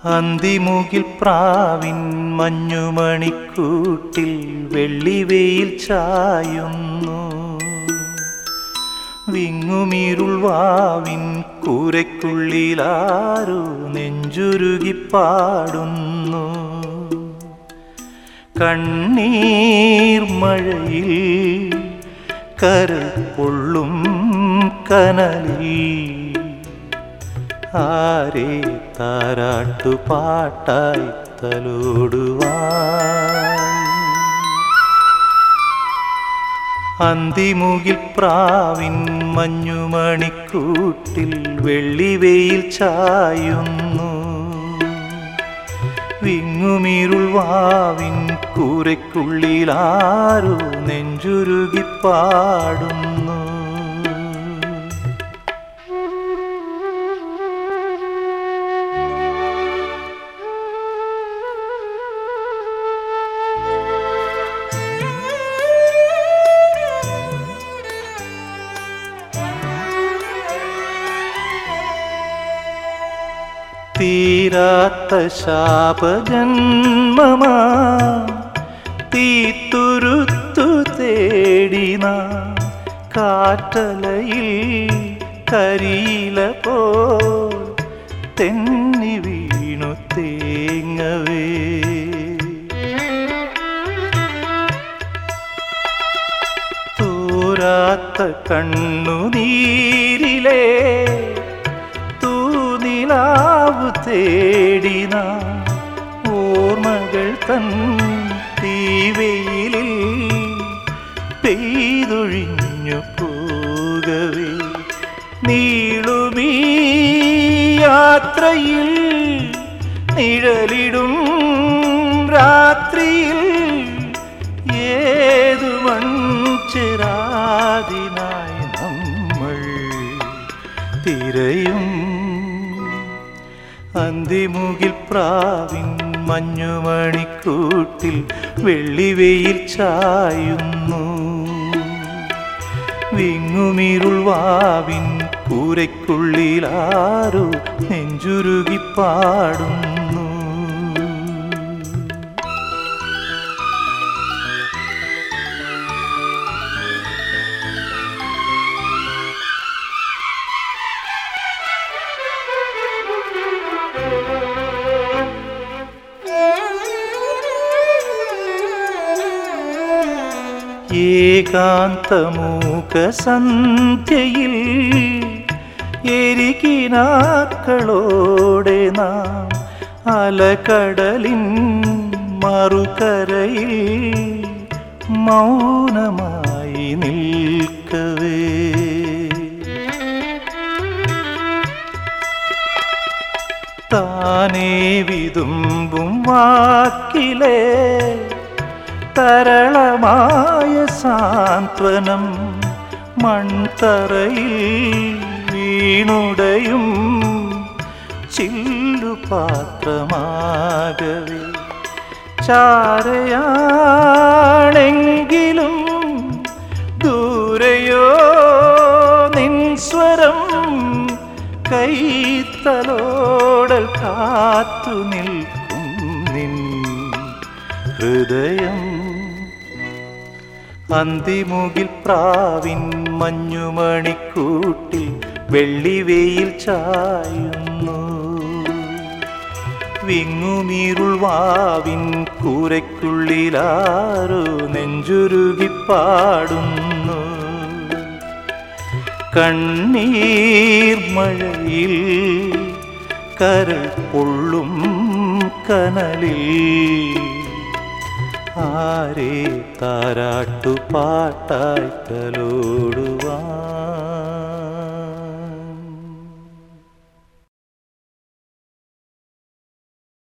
അന്തിമുകിൽ പ്രാവിൻ മഞ്ഞുമണിക്കൂട്ടിൽ വെള്ളിവെയിൽ ചായുന്നു വിങ്ങുമീരുൾ വാവിൻ കൂരയ്ക്കുള്ളിലാരോ നെഞ്ചുരുകി പാടുന്നു കണ്ണീർ മഴയിൽ കരൾ പൊള്ളും കനലിൽ ആരെ താരാട്ടു പാട്ടായി തലോടുവാൻ അന്തിമുകിൽ പ്രാവിൻ മഞ്ഞുമണിക്കൂട്ടിൽ വെള്ളിവെയിൽ ചായുന്നു വിങ്ങുമീരുൾ വാവിൻ കൂരയ്ക്കുള്ളിലാരോ നെഞ്ചുരുകി പാടുന്നു തീരാത്ത ശാപജന്മമാ തീത്തുരുത്തു തേടിന കാറ്റലയിൽ കരിയില പോ തെന്നി വീണു തേങ്ങവേ തോരാത്ത കണ്ണുനീരിലേ തൂനിലാവു തേടിന ഓർമ്മകൾ തൻ തീവെയിലിൽ പെയ്തൊഴിഞ്ഞു പോകവേ നീളുമീ യാത്രയിൽ നിഴലിടും രാത്രിയിൽ ഏതു മൺചിരാതിനായി നമ്മൾ തിരയും അന്തിമുകിൽ പ്രാവിൻ മഞ്ഞുമണിക്കൂട്ടിൽ വെള്ളിവെയിൽ ചായുന്നു വിങ്ങുമിരുൾ വാവിൻ കൂരയ്ക്കുള്ളിലാരോ നെഞ്ചുരുകി പാടുന്നു ഏകാന്തമൂകസന്ധ്യയിൽ എരികിനാക്കളോടെ നാം അലകടലിൻ മറുകരയിൽ മൗനമായി നിൽക്കവേ താനേ വിതുമ്പും വാക്കിലേ തരളമായ സാന്ത്വനം മൺതറയിൽ വീണുടയും ചില്ലുപാത്രമാകവേ ചാരയാണെങ്കിലും ദൂരെയോ നിൻ സ്വരം കൈത്തലോടൽ കാത്തു നിൽക്കും നിൻ ഹൃദയം അന്തിമുകിൽ പ്രാവിൻ മഞ്ഞുമണിക്കൂട്ടിൽ വെള്ളിവെയിൽ ചായുന്നു വിങ്ങുമീരുൾ വാവിൻ കൂരയ്ക്കുള്ളിലാരോ നെഞ്ചുരുകി പാടുന്നു കണ്ണീർ മഴയിൽ കരൾ പൊള്ളും കനലിൽ ആരെ താരാട്ടു പാട്ടായി തലോടു